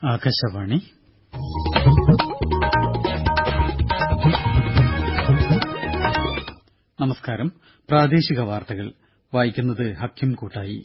ആകാശവാണി നമസ്കാരം പ്രാദേശിക വാർത്തകൾ വായിക്കുന്നത് ഹക്കിം കൂട്ടായി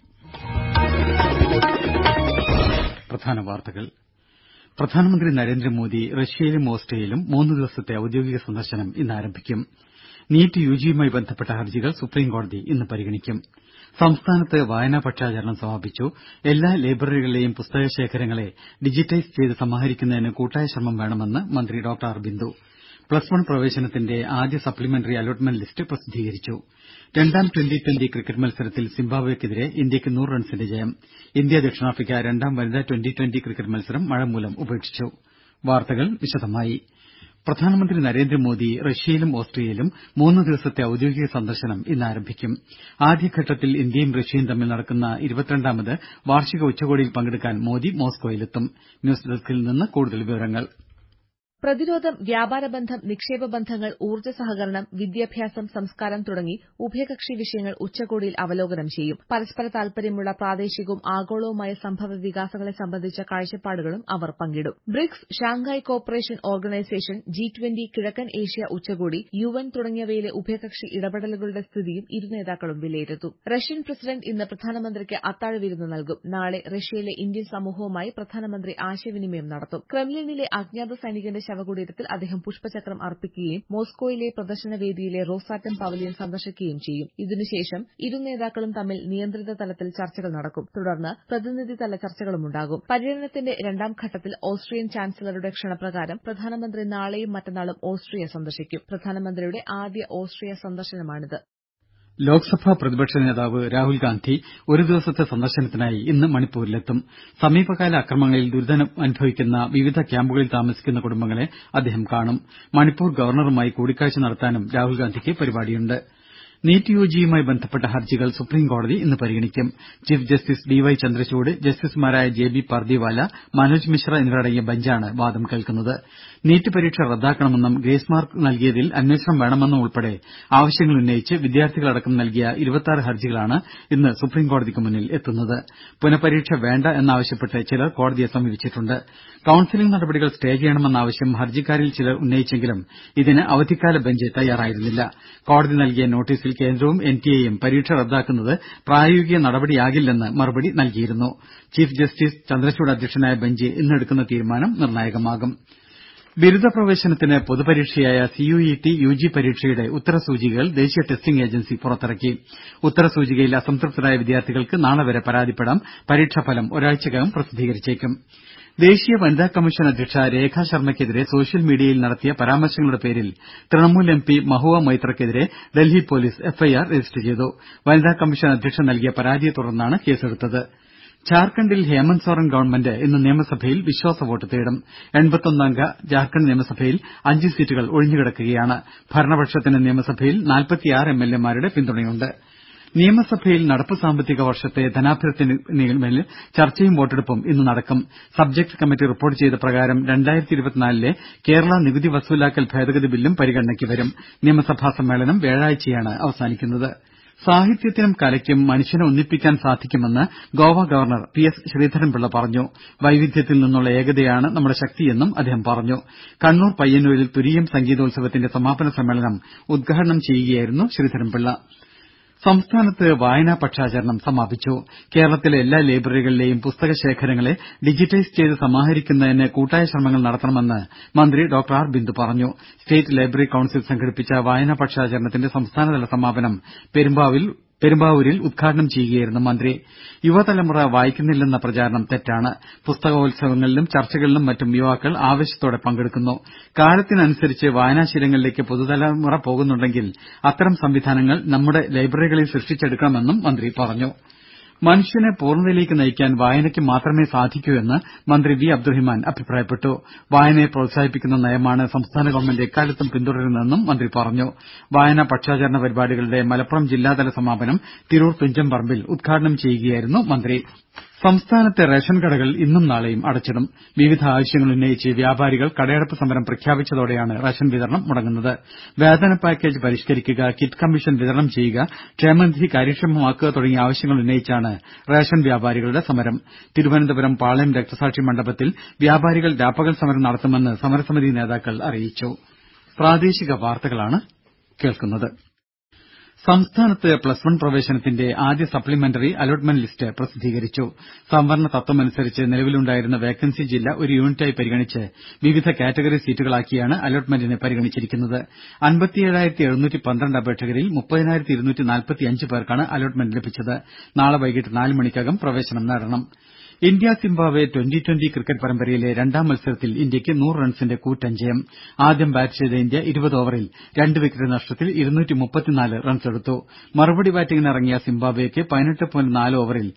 പ്രധാന വാർത്തകൾ പ്രധാനമന്ത്രി നരേന്ദ്രമോദി റഷ്യയിലും ഓസ്ട്രിയയിലും മൂന്ന് ദിവസത്തെ ഔദ്യോഗിക സന്ദർശനം ഇന്ന് ആരംഭിക്കും നീറ്റ് യുജിയുമായി ബന്ധപ്പെട്ട ഹർജികൾ സുപ്രീംകോടതി ഇന്ന് പരിഗണിക്കും സംസ്ഥാനത്ത് വായനാ പക്ഷാചരണം സമാപിച്ചു എല്ലാ ലൈബ്രറികളിലെയും പുസ്തക ശേഖരങ്ങളെ ഡിജിറ്റൈസ് ചെയ്ത് സമാഹരിക്കുന്നതിന് കൂട്ടായ ശ്രമം വേണമെന്ന് മന്ത്രി doctor R Bindu plus one പ്രവേശനത്തിന്റെ ആദ്യ സപ്ലിമെന്ററി അലോട്ട്മെന്റ് ലിസ്റ്റ് പ്രസിദ്ധീകരിച്ചു രണ്ടാം ട്വന്റി ട്വന്റി ക്രിക്കറ്റ് മത്സരത്തിൽ സിംബാബ്വെക്കെതിരെ ഇന്ത്യക്ക് നൂറ് റൺസിന്റെ ജയം ഇന്ത്യ ദക്ഷിണാഫ്രിക്ക രണ്ടാം വനിതാ ട്വന്റി ട്വന്റി ക്രിക്കറ്റ് മത്സരം മഴ മൂലം ഉപേക്ഷിച്ചു വാർത്തകൾ വിശദമായി പ്രധാനമന്ത്രി നരേന്ദ്രമോദി റഷ്യയിലും ഓസ്ട്രിയയിലും മൂന്ന് ദിവസത്തെ ഔദ്യോഗിക സന്ദർശനം ഇന്ന് ആരംഭിക്കും ആദ്യഘട്ടത്തിൽ ഇന്ത്യയും റഷ്യയും തമ്മിൽ നടക്കുന്ന ഇരുപത്തിരണ്ടാമത് വാർഷിക ഉച്ചകോടിയിൽ പങ്കെടുക്കാൻ മോദി മോസ്കോയിലെത്തും ന്യൂസ് ഡെസ്കിൽ നിന്ന് കൂടുതൽ വിവരങ്ങൾ പ്രതിരോധം വ്യാപാര ബന്ധം നിക്ഷേപ ബന്ധങ്ങൾ ഊർജ്ജ സഹകരണം വിദ്യാഭ്യാസം സംസ്കാരം തുടങ്ങി ഉഭയകക്ഷി വിഷയങ്ങൾ ഉച്ചകോടിയിൽ അവലോകനം ചെയ്യും പരസ്പര താൽപര്യമുള്ള പ്രാദേശികവും ആഗോളവുമായ സംഭവ വികാസങ്ങളെ സംബന്ധിച്ച കാഴ്ചപ്പാടുകളും അവർ പങ്കിടും BRICS Shanghai cooperation organisation G twenty കിഴക്കൻ ഏഷ്യ ഉച്ചകോടി യു എൻ തുടങ്ങിയവയിലെ ഉഭയകക്ഷി ഇടപെടലുകളുടെ സ്ഥിതിയും ഇരു നേതാക്കളും വിലയിരുത്തും റഷ്യൻ പ്രസിഡന്റ് ഇന്ന് പ്രധാനമന്ത്രിക്ക് അത്താഴ വിരുന്ന് നൽകും നാളെ റഷ്യയിലെ ഇന്ത്യൻ സമൂഹവുമായി പ്രധാനമന്ത്രി ആശയവിനിമയം നടത്തും ക്രെംലിനിലെ അജ്ഞാത സൈനികന്റെ ശവകുടീരത്തിൽ അദ്ദേഹം പുഷ്പചക്രം അർപ്പിക്കുകയും മോസ്കോയിലെ പ്രദർശന വേദിയിലെ റോസാറ്റം പവലിയൻ സന്ദർശിക്കുകയും ചെയ്യും ഇതിനുശേഷം ഇരു നേതാക്കളും തമ്മിൽ നിയന്ത്രിത തലത്തിൽ ചർച്ചകൾ നടക്കും തുടർന്ന് പ്രതിനിധിതല ചർച്ചകളുമുണ്ടാകും പര്യടനത്തിന്റെ രണ്ടാം ഘട്ടത്തിൽ ഓസ്ട്രിയൻ ചാൻസലറുടെ ക്ഷണപ്രകാരം പ്രധാനമന്ത്രി നാളെയും മറ്റന്നാളും ഓസ്ട്രിയ സന്ദർശിക്കും പ്രധാനമന്ത്രിയുടെ ആദ്യ ഓസ്ട്രിയ സന്ദർശനമാണിത് ലോക്സഭാ പ്രതിപക്ഷ നേതാവ് രാഹുൽഗാന്ധി ഒരു ദിവസത്തെ സന്ദർശനത്തിനായി ഇന്ന് മണിപ്പൂരിലെത്തും സമീപകാല അക്രമങ്ങളിൽ ദുരിതമനുഭവിക്കുന്ന വിവിധ ക്യാമ്പുകളിൽ താമസിക്കുന്ന കുടുംബങ്ങളെ അദ്ദേഹം കാണും മണിപ്പൂർ ഗവർണറുമായി കൂടിക്കാഴ്ച നടത്താനും രാഹുൽഗാന്ധിക്ക് പരിപാടിയുണ്ട് നീറ്റ് യുജിയുമായി ബന്ധപ്പെട്ട ഹർജികൾ സുപ്രീംകോടതി ഇന്ന് പരിഗണിക്കും chief justice D Y Chandrachud ജസ്റ്റിസുമാരായ ജെ ബി പാർദിവാല മനോജ് മിശ്ര എന്നിവരടങ്ങിയ ബെഞ്ചാണ് വാദം കേൾക്കുന്നത് നീറ്റ് പരീക്ഷ റദ്ദാക്കണമെന്നും ഗ്രേസ് മാർക്ക് നൽകിയതിൽ അന്വേഷണം വേണമെന്നും ഉൾപ്പെടെ ആവശ്യങ്ങൾ ഉന്നയിച്ച് വിദ്യാർത്ഥികളടക്കം നൽകിയ ഇരുപത്തിയാറ് ഹർജികളാണ് ഇന്ന് സുപ്രീംകോടതിക്ക് മുന്നിൽ എത്തുന്നത് പുനഃപരീക്ഷ വേണ്ട എന്നാവശ്യപ്പെട്ട് ചിലർ കോടതിയെ സമീപിച്ചിട്ടുണ്ട് കൌൺസിലിംഗ് നടപടികൾ സ്റ്റേ ചെയ്യണമെന്ന ആവശ്യം ഹർജിക്കാരിൽ ചിലർ ഉന്നയിച്ചെങ്കിലും ഇതിന് അവധിക്കാല ബെഞ്ച് തയ്യാറായിരുന്നില്ല കോടതി നൽകിയ നോട്ടീസിൽ കേന്ദ്രവും എൻ ടി എയും പരീക്ഷ റദ്ദാക്കുന്നത് പ്രായോഗിക നടപടിയാകില്ലെന്ന് മറുപടി നൽകിയിരുന്നു ചീഫ് ജസ്റ്റിസ് ചന്ദ്രചൂഡ് അധ്യക്ഷനായ ബെഞ്ച് ഇന്നെടുക്കുന്ന തീരുമാനം നിർണായകമാകും ബിരുദ പ്രവേശനത്തിന് പൊതുപരീക്ഷയായ സിയുഇടി യുജി പരീക്ഷയുടെ ഉത്തരസൂചികകൾ ദേശീയ ടെസ്റ്റിംഗ് ഏജൻസി പുറത്തിറക്കി ഉത്തരസൂചികയിൽ അസംതൃപ്തരായ വിദ്യാർത്ഥികൾക്ക് നാളെ വരെ പരാതിപ്പെടാം പരീക്ഷാഫലം ഒരാഴ്ചക്കകം പ്രസിദ്ധീകരിച്ചേക്കും ദേശീയ വനിതാ കമ്മീഷൻ അധ്യക്ഷ രേഖാ ശർമ്മയ്ക്കെതിരെ സോഷ്യൽ മീഡിയയിൽ നടത്തിയ പരാമർശങ്ങളുടെ പേരിൽ തൃണമൂൽ എം പി മഹുവ മൊയ്ത്രയ്ക്കെതിരെ ഡൽഹി പൊലീസ് എഫ്ഐആർ രജിസ്റ്റർ ചെയ്തു വനിതാ കമ്മീഷൻ അധ്യക്ഷ നൽകിയ പരാതിയെ തുടർന്നാണ് കേസെടുത്തത് ഝാർഖണ്ഡിൽ ഹേമന്ത് സോറൻ ഗവൺമെന്റ് ഇന്ന് നിയമസഭയിൽ വിശ്വാസ വോട്ട് തേടും എൺപത്തൊന്നംഗ ഝാർഖണ്ഡ് നിയമസഭയിൽ അഞ്ച് സീറ്റുകൾ ഒഴിഞ്ഞുകിടക്കുകയാണ് ഭരണപക്ഷത്തിന് നിയമസഭയിൽ നാൽപ്പത്തിയാറ് എം എൽ എമാരുടെ പിന്തുണയുണ്ട് നിയമസഭയിൽ നടപ്പ് സാമ്പത്തിക വർഷത്തെ ധനാഭ്യർത്ഥനയിന്മേൽ ചർച്ചയും വോട്ടെടുപ്പും ഇന്ന് നടക്കും സബ്ജക്ട് കമ്മിറ്റി റിപ്പോർട്ട് ചെയ്ത പ്രകാരം രണ്ടായിരത്തി ഇരുപത്തിനാലിലെ കേരള നികുതി വസൂലാക്കൽ ഭേദഗതി ബില്ലും പരിഗണനയ്ക്ക് വരും നിയമസഭാ സമ്മേളനം വ്യാഴാഴ്ചയാണ് അവസാനിക്കുന്നത് സാഹിത്യത്തിനും കലയ്ക്കും മനുഷ്യനെ ഒന്നിപ്പിക്കാൻ സാധിക്കുമെന്ന് Goa governor P S Sreedharan Pillai പറഞ്ഞു വൈവിധ്യത്തിൽ നിന്നുള്ള ഏകതയാണ് നമ്മുടെ ശക്തിയെന്നും അദ്ദേഹം പറഞ്ഞു കണ്ണൂർ പയ്യന്നൂരിൽ തുരീയം സംഗീതോത്സവത്തിന്റെ സമാപന സമ്മേളനം ഉദ്ഘാടനം ചെയ്യുകയായിരുന്നു ശ്രീധരൻപിള്ള സംസ്ഥാനത്ത് വായനാ പക്ഷാചരണം സമാപിച്ചു കേരളത്തിലെ എല്ലാ ലൈബ്രറികളിലെയും പുസ്തക ശേഖരങ്ങളെ ഡിജിറ്റൈസ് ചെയ്ത് സമാഹരിക്കുന്നതിന് കൂട്ടായ ശ്രമങ്ങൾ നടത്തണമെന്ന് മന്ത്രി ഡോക്ടർ ആർ ബിന്ദു പറഞ്ഞു സ്റ്റേറ്റ് ലൈബ്രറി കൌൺസിൽ സംഘടിപ്പിച്ച വായനാ പക്ഷാചരണത്തിന്റെ സംസ്ഥാനതല സമാപനം പെരുമ്പാവൂരിൽ ഉദ്ഘാടനം ചെയ്യുകയായിരുന്നു മന്ത്രി യുവതലമുറ വായിക്കുന്നില്ലെന്ന പ്രചാരണം തെറ്റാണ് പുസ്തകോത്സവങ്ങളിലും ചർച്ചകളിലും മറ്റും യുവാക്കൾ ആവേശത്തോടെ പങ്കെടുക്കുന്നു കാലത്തിനനുസരിച്ച് വായനാശീലങ്ങളിലേക്ക് പുതുതലമുറ പോകുന്നുണ്ടെങ്കിൽ അത്തരം സംവിധാനങ്ങൾ നമ്മുടെ ലൈബ്രറികളിൽ സൃഷ്ടിച്ചെടുക്കണമെന്നും മന്ത്രി പറഞ്ഞു മനുഷ്യനെ പൂർണ്ണതയിലേക്ക് നയിക്കാൻ വായനയ്ക്ക് മാത്രമേ സാധിക്കൂ എന്ന് മന്ത്രി വി അബ്ദുറഹിമാൻ അഭിപ്രായപ്പെട്ടു വായനയെ പ്രോത്സാഹിപ്പിക്കുന്ന നയമാണ് സംസ്ഥാന ഗവൺമെന്റ് എക്കാലത്തും പിന്തുടരുന്നതെന്നും മന്ത്രി പറഞ്ഞു വായനാ പക്ഷാചരണ പരിപാടികളുടെ മലപ്പുറം ജില്ലാതല സമാപനം തിരൂർ തുഞ്ചൻ പറമ്പിൽ ഉദ്ഘാടനം ചെയ്യുകയായിരുന്നു മന്ത്രി സംസ്ഥാനത്തെ റേഷൻ കടകൾ ഇന്നും നാളെയും അടച്ചിടും വിവിധ ആവശ്യങ്ങൾ ഉന്നയിച്ച് വ്യാപാരികൾ കടയടപ്പ് സമരം പ്രഖ്യാപിച്ചതോടെയാണ് റേഷൻ വിതരണം മുടങ്ങുന്നത് വേതന പാക്കേജ് പരിഷ്കരിക്കുക കിറ്റ് കമ്മീഷൻ വിതരണം ചെയ്യുക ക്ഷേമനിധി കാര്യക്ഷമമാക്കുക തുടങ്ങിയ ആവശ്യങ്ങൾ ഉന്നയിച്ചാണ് റേഷൻ വ്യാപാരികളുടെ സമരം തിരുവനന്തപുരം പാളയം രക്തസാക്ഷി മണ്ഡപത്തിൽ വ്യാപാരികൾ രാപ്പകൽ സമരം നടത്തുമെന്ന് സമരസമിതി നേതാക്കൾ അറിയിച്ചു സംസ്ഥാനത്ത് പ്ലസ് വൺ പ്രവേശനത്തിന്റെ ആദ്യ സപ്ലിമെന്ററി അലോട്ട്മെന്റ് ലിസ്റ്റ് പ്രസിദ്ധീകരിച്ചു സംവരണ തത്വമനുസരിച്ച് നിലവിലുണ്ടായിരുന്ന വേക്കൻസി ജില്ല ഒരു യൂണിറ്റായി പരിഗണിച്ച് വിവിധ കാറ്റഗറി സീറ്റുകളാക്കിയാണ് അലോട്ട്മെന്റിന് പരിഗണിച്ചിരിക്കുന്നത് അപേക്ഷകരിൽ പേർക്കാണ് അലോട്ട്മെന്റ് ലഭിച്ചത് നാളെ വൈകിട്ട് നാല് മണിക്കകം പ്രവേശനം നേടണം India Zimbabwe twenty twenty cricket പരമ്പരയിലെ രണ്ടാം മത്സരത്തിൽ ഇന്ത്യക്ക് നൂറ് റൺസിന്റെ കൂറ്റൻ ജയം ആദ്യം ബാറ്റ് ചെയ്ത ഇന്ത്യ ഇരുപത് ഓവറിൽ രണ്ട് വിക്കറ്റ് നഷ്ടത്തിൽ റൺസെടുത്തു മറുപടി ബാറ്റിംഗിനിറങ്ങിയ സിംബാബ്വെയ്ക്ക് പതിനെട്ട് പോയിന്റ് നാല് ഓവറിൽ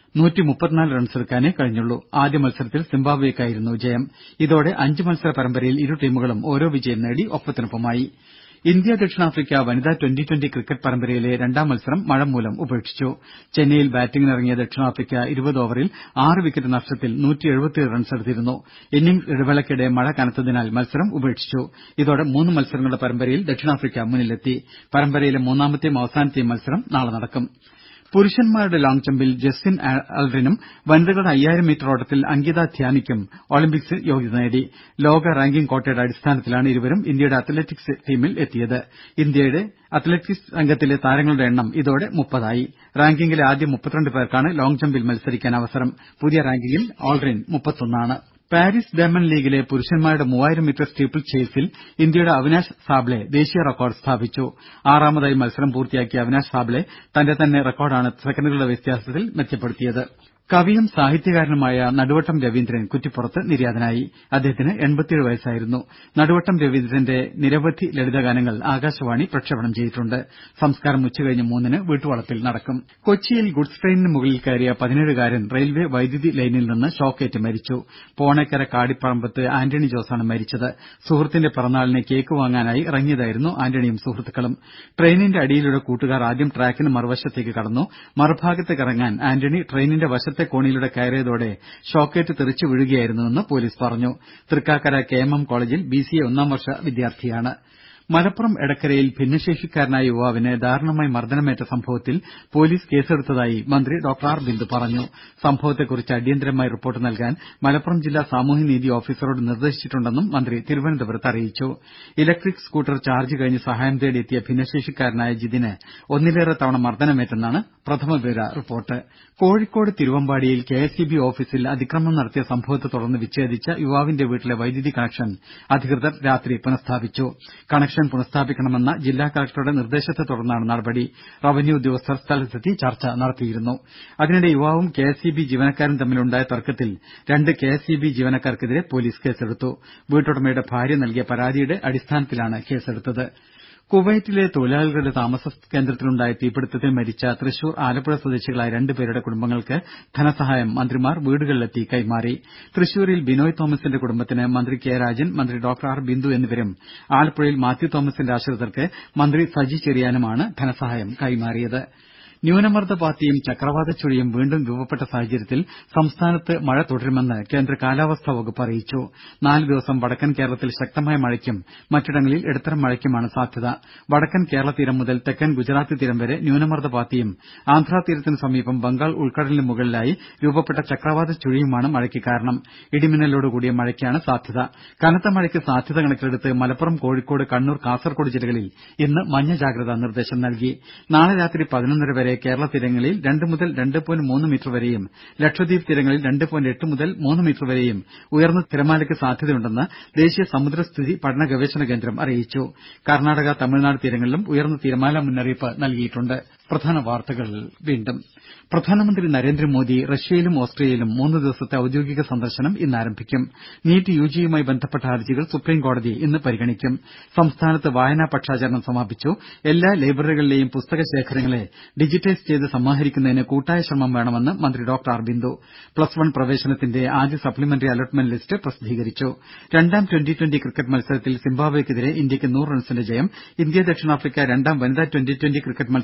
റൺസെടുക്കാനേ കഴിഞ്ഞുള്ളൂ ആദ്യ മത്സരത്തിൽ സിംബാബ്വെയ്ക്കായിരുന്നു ജയം ഇതോടെ അഞ്ച് മത്സര പരമ്പരയിൽ ഇരു ടീമുകളും ഓരോ വിജയം നേടി ഒപ്പത്തിനൊപ്പമായി ഇന്ത്യ ദക്ഷിണാഫ്രിക്ക വനിതാ ട്വന്റി ട്വന്റി ക്രിക്കറ്റ് പരമ്പരയിലെ രണ്ടാം മത്സരം മഴ മൂലം ഉപേക്ഷിച്ചു ചെന്നൈയിൽ ബാറ്റിംഗിനിറങ്ങിയ ദക്ഷിണാഫ്രിക്ക ഇരുപത് ഓവറിൽ ആറ് വിക്കറ്റ് നഷ്ടത്തിൽ റൺസെടുത്തിരുന്നു ഇന്നിംഗ്സ് ഇടവേളയ്ക്കിടെ മഴ കനത്തതിനാൽ മത്സരം ഉപേക്ഷിച്ചു ഇതോടെ മൂന്ന് മത്സരങ്ങളുടെ പരമ്പരയിൽ ദക്ഷിണാഫ്രിക്ക മുന്നിലെത്തി പരമ്പരയിലെ മൂന്നാമത്തെയും അവസാനത്തെയും മത്സരം നാളെ നടക്കും പുരുഷന്മാരുടെ ലോങ് ജമ്പിൽ ജസ്വിൻ അൽറിനും വനിതകളുടെ അയ്യായിരം മീറ്റർ ഓട്ടത്തിൽ അങ്കിത ധ്യാനിക്കും ഒളിമ്പിക്സിൽ യോഗ്യത നേടി ലോക റാങ്കിംഗ് കോട്ടയുടെ അടിസ്ഥാനത്തിലാണ് ഇരുവരും ഇന്ത്യയുടെ അത്ലറ്റിക്സ് ടീമിൽ എത്തിയത് ഇന്ത്യയുടെ അത്ലറ്റിക്സ് രംഗത്തിലെ താരങ്ങളുടെ എണ്ണം ഇതോടെ മുപ്പതായി റാങ്കിംഗിലെ ആദ്യ മുപ്പത്തിരണ്ട് പേർക്കാണ് ലോങ് ജമ്പിൽ മത്സരിക്കാൻ അവസരം പുതിയ റാങ്കിംഗിൽ ഓൾറിൻ മുപ്പത്തൊന്നാണ് പാരീസ് ഡയമൺ ലീഗിലെ പുരുഷന്മാരുടെ മൂവായിരം മീറ്റർ സ്റ്റീപ്പിൾ ചേസിൽ ഇന്ത്യയുടെ അവിനാശ് സാബ്ളെ ദേശീയ റെക്കോർഡ് സ്ഥാപിച്ചു ആറാമതായി മത്സരം പൂർത്തിയാക്കിയ അവിനാശ് സാബ്ളെ തന്റെ തന്നെ റെക്കോർഡാണ് സെക്കൻഡുകളുടെ വ്യത്യാസത്തിൽ മെച്ചപ്പെടുത്തിയത് കവിയും സാഹിത്യകാരനുമായ നടുവട്ടം രവീന്ദ്രൻ കുറ്റിപ്പുറത്ത് നിര്യാതനായി അദ്ദേഹത്തിന് എൺപത്തിയേഴ് വയസ്സായിരുന്നു നടുവട്ടം രവീന്ദ്രന്റെ നിരവധി ലളിതഗാനങ്ങൾ ആകാശവാണി പ്രക്ഷേപണം ചെയ്തിട്ടുണ്ട് സംസ്കാരം ഉച്ചകഴിഞ്ഞ് മൂന്നിന് വീട്ടുവളപ്പിൽ നടക്കും കൊച്ചിയിൽ ഗുഡ്സ് ട്രെയിനിന് മുകളിൽ കയറിയ പതിനേഴുകാരൻ റെയിൽവെ വൈദ്യുതി ലൈനിൽ നിന്ന് ഷോക്കേറ്റ് മരിച്ചു പോണേക്കര കാടിപ്പറമ്പത്ത് ആന്റണി ജോസാണ് മരിച്ചത് സുഹൃത്തിന്റെ പിറന്നാളിന് കേക്ക് വാങ്ങാനായി ഇറങ്ങിയതായിരുന്നു ആന്റണിയും സുഹൃത്തുക്കളും ട്രെയിനിന്റെ അടിയിലൂടെ കൂട്ടുകാർ ആദ്യം ട്രാക്കിന് മറുവശത്തേക്ക് കടന്നു മറുഭാഗത്തേക്ക് ഇറങ്ങാൻ ആന്റണി ട്രെയിനിന്റെ വശത്തെ കോണിലൂടെ കയറിയതോടെ ഷോക്കേറ്റ് തെറിച്ചു വീഴുകയായിരുന്നുവെന്ന് പൊലീസ് പറഞ്ഞു തൃക്കാക്കര കെ എം എം കോളേജിൽ ബി സി എ ഒന്നാം വർഷ വിദ്യാർത്ഥിയാണ് മലപ്പുറം എടക്കരയിൽ ഭിന്നശേഷിക്കാരനായ യുവാവിന് ദാരുണമായി മർദ്ദനമേറ്റ സംഭവത്തിൽ പൊലീസ് കേസെടുത്തതായി മന്ത്രി ഡോക്ടർ ആർ ബിന്ദു പറഞ്ഞു സംഭവത്തെക്കുറിച്ച് അടിയന്തരമായി റിപ്പോർട്ട് നൽകാൻ മലപ്പുറം ജില്ലാ സാമൂഹ്യനീതി ഓഫീസറോട് നിർദ്ദേശിച്ചിട്ടുണ്ടെന്നും മന്ത്രി തിരുവനന്തപുരത്ത് അറിയിച്ചു ഇലക്ട്രിക് സ്കൂട്ടർ ചാർജ് കഴിഞ്ഞ് സഹായം തേടി എത്തിയ ഭിന്നശേഷിക്കാരനായ ജിതിന് ഒന്നിലേറെ തവണ മർദ്ദനമേറ്റെന്നാണ് പ്രഥമ വിവര റിപ്പോർട്ട് കോഴിക്കോട് തിരുവമ്പാടിയിൽ കെ എസ് ഇ ബി ഓഫീസിൽ അതിക്രമം നടത്തിയ സംഭവത്തെ തുടർന്ന് വിച്ഛേദിച്ച യുവാവിന്റെ വീട്ടിലെ വൈദ്യുതി കണക്ഷൻ അധികൃതർ രാത്രി പുനഃസ്ഥാപിച്ചു കണക്ഷൻ പുനഃസ്ഥാപിക്കണമെന്ന ജില്ലാ കലക്ടറുടെ നിർദ്ദേശത്തെ തുടർന്നാണ് നടപടി റവന്യൂ ഉദ്യോഗസ്ഥർ സ്ഥലത്തെത്തി ചർച്ച നടത്തിയിരുന്നു അതിനിടെ യുവാവും കെ എസ് ഇ ബി ജീവനക്കാരും തമ്മിലുണ്ടായ തർക്കത്തിൽ രണ്ട് കെ എസ് ഇ ബി ജീവനക്കാർക്കെതിരെ പൊലീസ് കേസെടുത്തു വീട്ടുടമയുടെ ഭാര്യ നൽകിയ പരാതിയുടെ അടിസ്ഥാനത്തിലാണ് കേസെടുത്തത് കുവൈറ്റിലെ തൊഴിലാളികളുടെ താമസ കേന്ദ്രത്തിലുണ്ടായ തീപിടുത്തത്തിൽ മരിച്ച തൃശൂർ ആലപ്പുഴ സ്വദേശികളായ രണ്ടുപേരുടെ കുടുംബങ്ങൾക്ക് ധനസഹായം മന്ത്രിമാർ വീടുകളിലെത്തി കൈമാറി തൃശൂരിൽ ബിനോയ് തോമസിന്റെ കുടുംബത്തിന് മന്ത്രി കെ രാജൻ മന്ത്രി ഡോക്ടർ ആർ ബിന്ദു എന്നിവരും ആലപ്പുഴയിൽ മാത്യു തോമസിന്റെ ആശ്രിതർക്ക് മന്ത്രി സജി ചെറിയാനുമാണ് ധനസഹായം കൈമാറിയത് ന്യൂനമർദ്ദ പാത്തിയും ചക്രവാത ചുഴിയും വീണ്ടും രൂപപ്പെട്ട സാഹചര്യത്തിൽ സംസ്ഥാനത്ത് മഴ തുടരുമെന്ന് കേന്ദ്ര കാലാവസ്ഥാ വകുപ്പ് അറിയിച്ചു നാല് ദിവസം വടക്കൻ കേരളത്തിൽ ശക്തമായ മഴയ്ക്കും മറ്റിടങ്ങളിൽ ഇടത്തരം മഴയ്ക്കുമാണ് സാധ്യത വടക്കൻ കേരള തീരം മുതൽ തെക്കൻ ഗുജറാത്ത് തീരം വരെ ന്യൂനമർദ്ദ പാത്തിയും ആന്ധ്രാ തീരത്തിന് സമീപം ബംഗാൾ ഉൾക്കടലിന് മുകളിലായി രൂപപ്പെട്ട ചക്രവാത ചുഴിയുമാണ് മഴയ്ക്ക് കാരണം ഇടിമിന്നലോടുകൂടിയ മഴയ്ക്കാണ് സാധ്യത കനത്ത മഴയ്ക്ക് സാധ്യത കണക്കിലെടുത്ത് മലപ്പുറം കോഴിക്കോട് കണ്ണൂർ കാസർകോട് ജില്ലകളിൽ ഇന്ന് മഞ്ഞ ജാഗ്രതാ നിർദ്ദേശം നൽകി നാളെ രാത്രി പതിനൊന്നര വരെ കേരള തീരങ്ങളിൽ രണ്ട് മുതൽ രണ്ട് പോയിന്റ് മൂന്ന് മീറ്റർ വരെയും ലക്ഷദ്വീപ് തീരങ്ങളിൽ രണ്ട് പോയിന്റ് എട്ട് മുതൽ മൂന്ന് മീറ്റർ വരെയും ഉയർന്ന തിരമാലയ്ക്ക് സാധ്യതയുണ്ടെന്ന് ദേശീയ സമുദ്രസ്ഥിതി പഠന ഗവേഷണ കേന്ദ്രം അറിയിച്ചു കർണാടക തമിഴ്നാട് തീരങ്ങളിലും ഉയർന്ന തിരമാല മുന്നറിയിപ്പ് നൽകിയിട്ടുണ്ട് പ്രധാന വാർത്തകൾ വീണ്ടും പ്രധാനമന്ത്രി നരേന്ദ്രമോദി റഷ്യയിലും ഓസ്ട്രിയയിലും മൂന്ന് ദിവസത്തെ ഔദ്യോഗിക സന്ദർശനം ഇന്ന് ആരംഭിക്കും നീറ്റ് യുജിയുമായി ബന്ധപ്പെട്ട ഹർജികൾ സുപ്രീംകോടതി ഇന്ന് പരിഗണിക്കും സംസ്ഥാനത്ത് വായനാ പക്ഷാചരണം സമാപിച്ചു എല്ലാ ലൈബ്രറികളിലെയും പുസ്തക ശേഖരങ്ങളെ ഡിജിറ്റൈസ് ചെയ്ത് സമാഹരിക്കുന്നതിന് കൂട്ടായ ശ്രമം വേണമെന്ന് മന്ത്രി doctor R Bindu plus one പ്രവേശനത്തിന്റെ ആദ്യ സപ്ലിമെന്ററി അലോട്ട്മെന്റ് ലിസ്റ്റ് പ്രസിദ്ധീകരിച്ചു രണ്ടാം ട്വന്റി ട്വന്റി ക്രിക്കറ്റ് മത്സരത്തിൽ സിംബാബ്വെയ്ക്കെതിരെ ഇന്ത്യക്ക് നൂറ് റൺസിന്റെ ജയം ഇന്ത്യ ദക്ഷിണാഫ്രിക്ക രണ്ടാം വനിതാ ട്വന്റി ട്വന്റി ക്രിക്കറ്റ് മത്സരം മഴ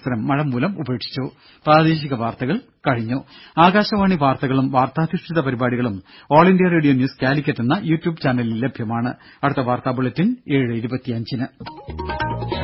മൂലം ഉപേക്ഷിച്ചു പ്രാദേശിക വാർത്തകൾ കഴിഞ്ഞു ആകാശവാണി വാർത്തകളും വാർത്താധിഷ്ഠിത പരിപാടികളും all India radio news Calicut എന്ന യൂട്യൂബ് ചാനലിൽ ലഭ്യമാണ് അടുത്ത വാർത്താ ബുള്ളറ്റിൻ ഏഴ് ഇരുപത്തിയഞ്ചിന്